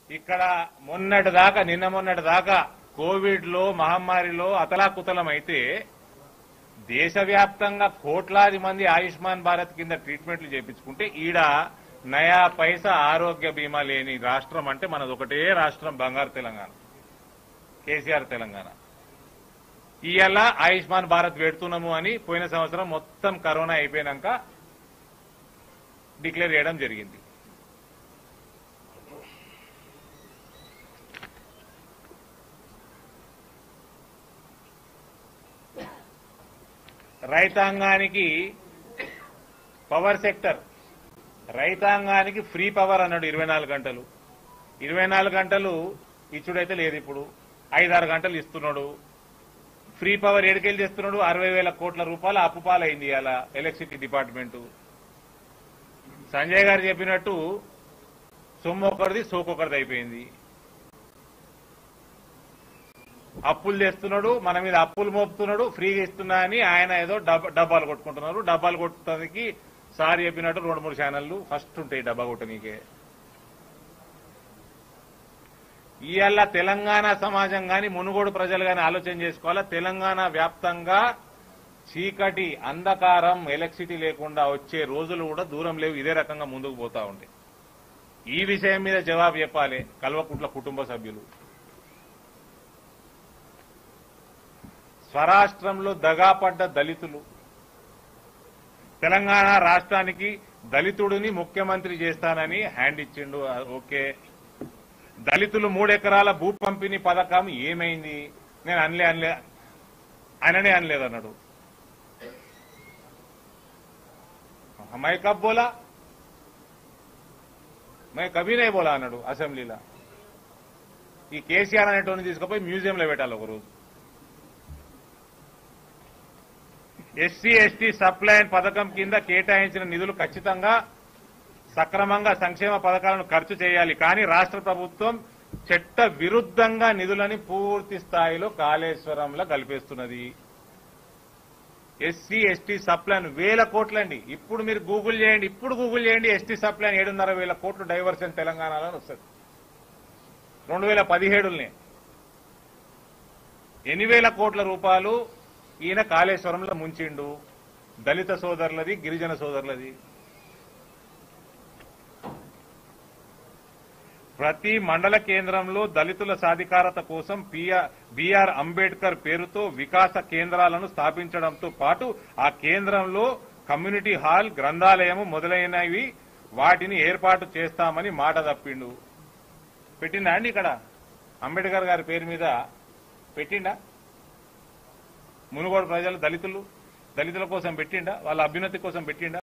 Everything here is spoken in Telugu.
ఇక్కడ మొన్నటి దాకా నిన్న మొన్నటి దాకా కోవిడ్ లో మహమ్మారిలో అతలాకుతలం అయితే దేశవ్యాప్తంగా కోట్లాది మంది ఆయుష్మాన్ భారత్ కింద ట్రీట్మెంట్లు చేపించుకుంటే ఈడ నయా పైసా ఆరోగ్య బీమా లేని రాష్ట్రం అంటే మనది ఒకటే రాష్ట్రం బంగారు తెలంగాణ కేసీఆర్ తెలంగాణ ఇవాళ ఆయుష్మాన్ భారత్ పెడుతున్నాము అని పోయిన సంవత్సరం మొత్తం కరోనా అయిపోయినాక డిక్లేర్ చేయడం జరిగింది రైతాంగానికి పవర్ సెక్టర్ రైతాంగానికి ఫ్రీ పవర్ అన్నాడు ఇరవై నాలుగు గంటలు ఇరవై నాలుగు గంటలు ఇచ్చుడైతే లేదు ఇప్పుడు ఐదారు గంటలు ఇస్తున్నాడు ఫ్రీ పవర్ ఏడుకెళ్ళి తెస్తున్నాడు అరవై వేల కోట్ల రూపాయల అప్పు పాలైంది ఇవాళ ఎలక్ట్రిసిటీ డిపార్ట్మెంటు సంజయ్ గారు చెప్పినట్టు సొమ్ము ఒకరిది సోకొకరిది అయిపోయింది అప్పులు తెస్తున్నాడు మన మీద అప్పులు మోపుతున్నాడు ఫ్రీగా ఇస్తున్నా అని ఆయన ఏదో డబ్బ- డబ్బాలు కొట్టుకుంటున్నారు డబ్బాలు కొట్టడానికి సార్ చెప్పినట్టు రెండు మూడు ఛానళ్లు ఫస్ట్ ఉంటాయి డబ్బా కొట్టనీకే ఇవాళ తెలంగాణ సమాజం గాని మునుగోడు ప్రజలు గాని ఆలోచన చేసుకోవాలా తెలంగాణ వ్యాప్తంగా చీకటి అంధకారం ఎలక్ట్రిసిటీ లేకుండా వచ్చే రోజులు కూడా దూరం లేవు ఇదే రకంగా ముందుకు పోతా ఉంటాయి ఈ విషయం మీద జవాబు చెప్పాలి కల్వకుట్ల కుటుంబ సభ్యులు స్వరాష్ట్రంలో దగాపడ్డ దళితులు తెలంగాణ రాష్ట్రానికి దళితుడిని ముఖ్యమంత్రి చేస్తానని హ్యాండ్ ఇచ్చిండు ఆ, ఓకే దళితులు మూడెకరాల భూ పంపిణీ పథకం ఏమైంది నేను అనలే అనలే ఆయననే అనలేదన్నాడు మై కబ్ బోలా మై కభీ నై బోలా అన్నాడు అసెంబ్లీలో ఈ కేసీఆర్ అనేటువంటి తీసుకుపోయి మ్యూజియంలో పెట్టాలి ఒకరోజు ఎస్సీ ఎస్టీ సప్లైన్ పథకం కింద కేటాయించిన నిధులు ఖచ్చితంగా సక్రమంగా సంక్షేమ పథకాలను ఖర్చు చేయాలి కానీ రాష్ట్ర ప్రభుత్వం చట్ట విరుద్ధంగా నిధులని పూర్తి స్థాయిలో కాళేశ్వరంలో కలిపేస్తున్నది ఎస్సీ ఎస్టీ సప్లైన్ వేల కోట్లండి ఇప్పుడు మీరు గూగుల్ చేయండి ఇప్పుడు గూగుల్ చేయండి ఎస్టీ సప్లైన్ ఏడున్నర వేల కోట్లు డైవర్షన్ తెలంగాణలో అని వస్తుంది రెండు వేల పదిహేడులోనే ఎన్ని వేల కోట్ల రూపాయలు ఈయన కాళేశ్వరంలో ముంచిండు దళిత సోదరులది గిరిజన సోదరులది ప్రతి మండల కేంద్రంలో దళితుల సాధికారత కోసం బిఆర్ అంబేద్కర్ పేరుతో వికాస కేంద్రాలను స్థాపించడంతో పాటు ఆ కేంద్రంలో కమ్యూనిటీ హాల్ గ్రంథాలయము మొదలైనవి వాటిని ఏర్పాటు చేస్తామని మాట తప్పిండు పెట్టిందా అండి ఇక్కడ అంబేద్కర్ గారి పేరు మీద పెట్టిండా మునుగోడు ప్రజలు దళితులు దళితుల కోసం పెట్టిండా వాళ్ళ అభ్యున్నతి కోసం పెట్టిండా